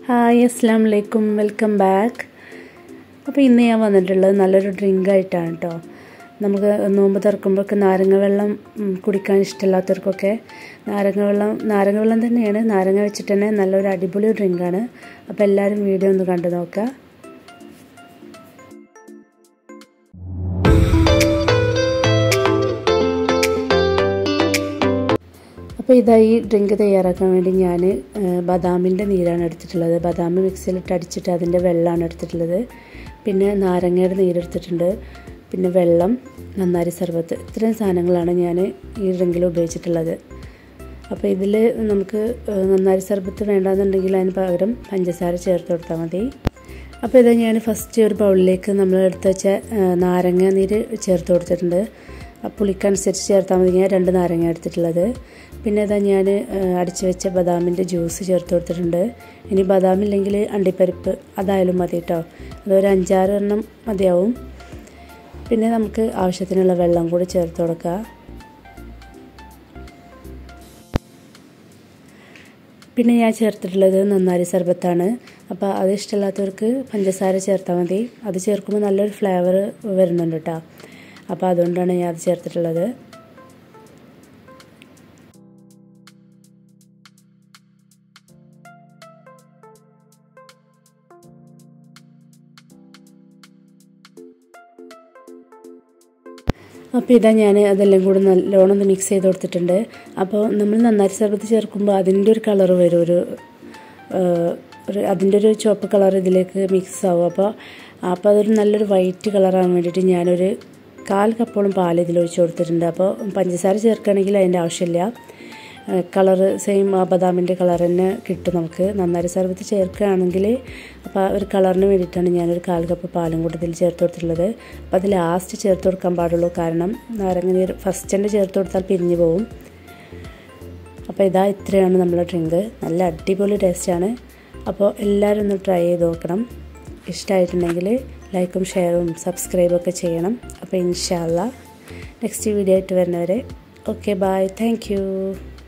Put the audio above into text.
hi അസ്സാം വലൈക്കും welcome back അപ്പോൾ ഇന്ന് ഞാൻ വന്നിട്ടുള്ളത് നല്ലൊരു ഡ്രിങ്ക് ആയിട്ടാണ് കേട്ടോ നമുക്ക് നോമ്പ് തുറക്കുമ്പോഴൊക്കെ നാരങ്ങ വെള്ളം ഉം, കുടിക്കാൻ ഇഷ്ടമില്ലാത്തവർക്കൊക്കെ നാരങ്ങ വെള്ളം നാരങ്ങ വെള്ളം തന്നെയാണ് നാരങ്ങ വെച്ചിട്ട് തന്നെ നല്ലൊരു അടിപൊളി ഡ്രിങ്കാണ് അപ്പോൾ എല്ലാവരും വീഡിയോ ഒന്ന് കണ്ടു നോക്കുക അപ്പോൾ ഇതാ ഈ ഡ്രിങ്ക് തയ്യാറാക്കാൻ വേണ്ടി ഞാൻ ബദാമിൻ്റെ നീരാണ് എടുത്തിട്ടുള്ളത് ബദാം മിക്സിയിലിട്ട് അടിച്ചിട്ട് അതിൻ്റെ വെള്ളമാണ് എടുത്തിട്ടുള്ളത് പിന്നെ നാരങ്ങയുടെ നീരെടുത്തിട്ടുണ്ട് പിന്നെ വെള്ളം നന്നാരി സർബത്ത് ഇത്രയും സാധനങ്ങളാണ് ഞാൻ ഈ ഡ്രിങ്കിൽ ഉപയോഗിച്ചിട്ടുള്ളത് അപ്പോൾ ഇതിൽ നമുക്ക് നന്നാരി സർബത്ത് വേണ്ടാന്നുണ്ടെങ്കിൽ അതിന് പകരം പഞ്ചസാര ചേർത്ത് കൊടുത്താൽ മതി അപ്പോൾ ഇതാ ഞാൻ ഫസ്റ്റ് ഒരു ബൗളിലേക്ക് നമ്മൾ എടുത്ത് വെച്ച നാരങ്ങ നീര് ചേർത്ത് കൊടുത്തിട്ടുണ്ട് ആ പുളിക്കനുസരിച്ച് ചേർത്താൽ മതി ഞാൻ രണ്ട് നാരങ്ങ എടുത്തിട്ടുള്ളത് പിന്നെ ഇതാ ഞാൻ അടിച്ചു വെച്ച ബദാമിൻ്റെ ജ്യൂസ് ചേർത്ത് കൊടുത്തിട്ടുണ്ട് ഇനി ബദാം ഇല്ലെങ്കിൽ അണ്ടിപ്പരിപ്പ് അതായാലും മതി കേട്ടോ അതൊരു അഞ്ചാറ് എണ്ണം മതിയാവും പിന്നെ നമുക്ക് ആവശ്യത്തിനുള്ള വെള്ളം കൂടി ചേർത്ത് കൊടുക്കുക പിന്നെ ഞാൻ ചേർത്തിട്ടുള്ളത് നന്നാരി സർബത്താണ് അപ്പോൾ അത് ഇഷ്ടമില്ലാത്തവർക്ക് പഞ്ചസാര ചേർത്താൽ മതി അത് ചേർക്കുമ്പോൾ നല്ലൊരു ഫ്ലേവർ വരുന്നുണ്ട് കേട്ടോ അപ്പോൾ അതുകൊണ്ടാണ് ഞാൻ അത് ചേർത്തിട്ടുള്ളത് അപ്പോൾ ഇതാ ഞാൻ അതെല്ലാം കൂടി നല്ലോണം ഒന്ന് മിക്സ് ചെയ്ത് കൊടുത്തിട്ടുണ്ട് അപ്പോൾ നമ്മൾ നന്നാരി സർബത്ത് ചേർക്കുമ്പോൾ അതിൻ്റെ ഒരു കളർ വരും ഒരു ഒരു അതിൻ്റെ ഒരു ചുവപ്പ് കളർ ഇതിലേക്ക് മിക്സ് ആവും അപ്പോൾ അപ്പോൾ അതൊരു നല്ലൊരു വൈറ്റ് കളറാകാൻ വേണ്ടിയിട്ട് ഞാനൊരു കാൽ കപ്പോളം പാൽ ഇതിൽ ഒഴിച്ച് കൊടുത്തിട്ടുണ്ട് അപ്പോൾ പഞ്ചസാര ചേർക്കുകയാണെങ്കിൽ അതിൻ്റെ ആവശ്യമില്ല കളറ് സെയിം ആ ബദാമിൻ്റെ കളർ തന്നെ കിട്ടും നമുക്ക് നന്നാരി സർബത്ത് ചേർക്കുകയാണെങ്കിൽ അപ്പോൾ ഒരു കളറിന് വേണ്ടിയിട്ടാണ് ഞാനൊരു കാൽ കപ്പ് പാലും കൂടി ഇതിൽ ചേർത്ത് കൊടുത്തിട്ടുള്ളത് അപ്പോൾ അത് ലാസ്റ്റ് ചേർത്ത് കൊടുക്കാൻ പാടുള്ളൂ കാരണം നാരങ്ങ നീര് ഫസ്റ്റ് തന്നെ ചേർത്ത് കൊടുത്താൽ പിരിഞ്ഞു പോകും അപ്പോൾ ഇതാ ഇത്രയാണ് നമ്മളെ ഡ്രിങ്ക് നല്ല അടിപൊളി ടേസ്റ്റാണ് അപ്പോൾ എല്ലാവരും ഒന്ന് ട്രൈ ചെയ്ത് നോക്കണം ഇഷ്ടമായിട്ടുണ്ടെങ്കിൽ ലൈക്കും ഷെയറും സബ്സ്ക്രൈബും ഒക്കെ ചെയ്യണം അപ്പോൾ ഇൻഷാല്ല നെക്സ്റ്റ് വീഡിയോ ആയിട്ട് വരുന്നവരെ ഓക്കെ ബായ് താങ്ക്